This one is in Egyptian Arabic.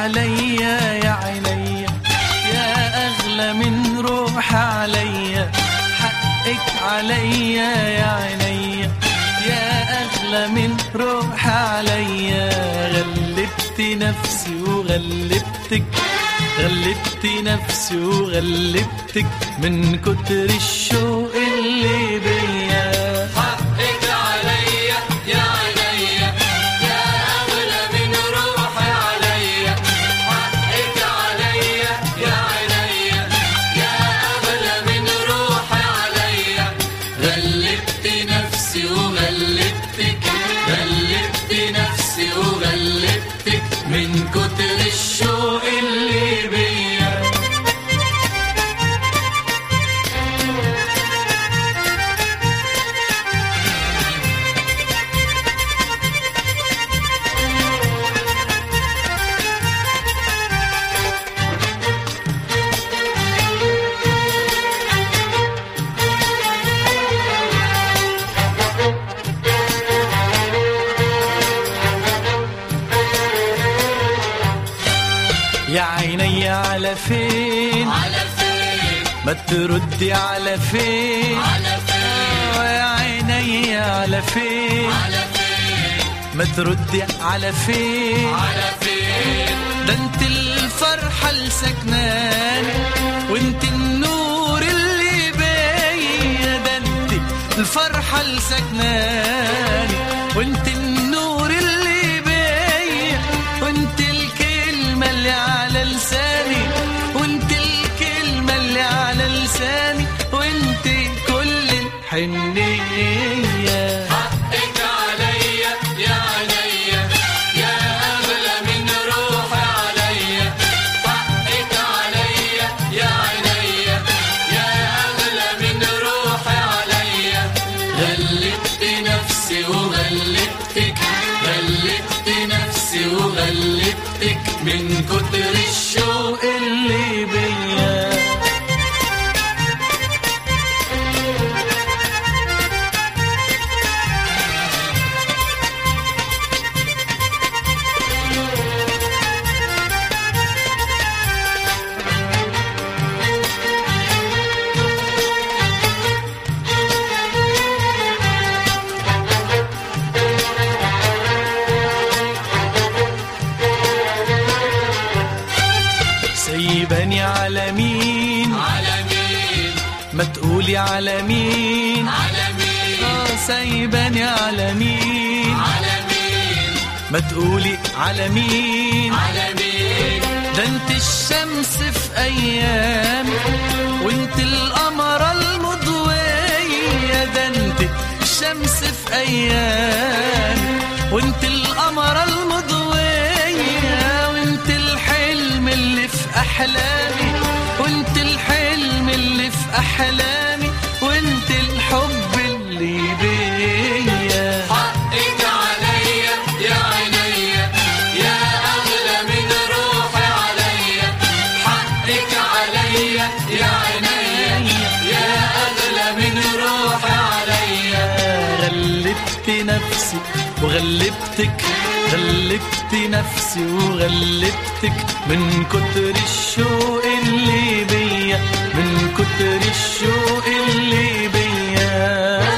عليا يا عينيا يا أغلى من روح عليا حقك عليا يا عينيا يا أغلى من روح عليا غلبت نفسي وغلبتك غلبت نفسي وغلبتك من كتر الشوق اللي بيا حقك عليا يا عينيا يا أغلى من روحي عليا حقك عليا يا عينيا يا أغلى من روحي عليا غلبت نفسي وغلبتك غلبت نفسي وغلبتك من كتر الشوق اللي بيا يا عيني على فين على فين ما تردي على فين على فين آه يا عيني على فين على فين ما تردي على فين على فين ده انت الفرحة السكناني وانت النور اللي بيا ده انت الفرحة السكناني وانت النور اللي بيا وانت الكلمة اللي على لساني وانت الكلمة اللي على لساني وانت كل الحنية حقك عليا يا عينيا يا أغلى من روحي عليا حقك عليا يا عينيا يا أغلى من روحي عليا غلبت نفسي وغلبتك غلبت نفسي وغلبتك من كتر الشوق اللي بيا سيباني على مين على مين ما تقولي على مين على مين آه سايباني على مين على مين ما تقولي على مين على مين ده انت الشمس في ايام وانت القمر المضوية ده انت الشمس في ايام وانت القمر المضوية وانت الحلم اللي في احلامي وانت الحلم اللي في احلامي وانت الحب اللي بيا حقك عليا يا عينيا يا أغلى من روحي عليا حقك عليا يا عينيا يا أغلى من روحي عليا غلبت نفسي وغلبتك غلبت نفسي وغلبتك من كتر الشوق اللي بيا من كتر الشوق اللي بيا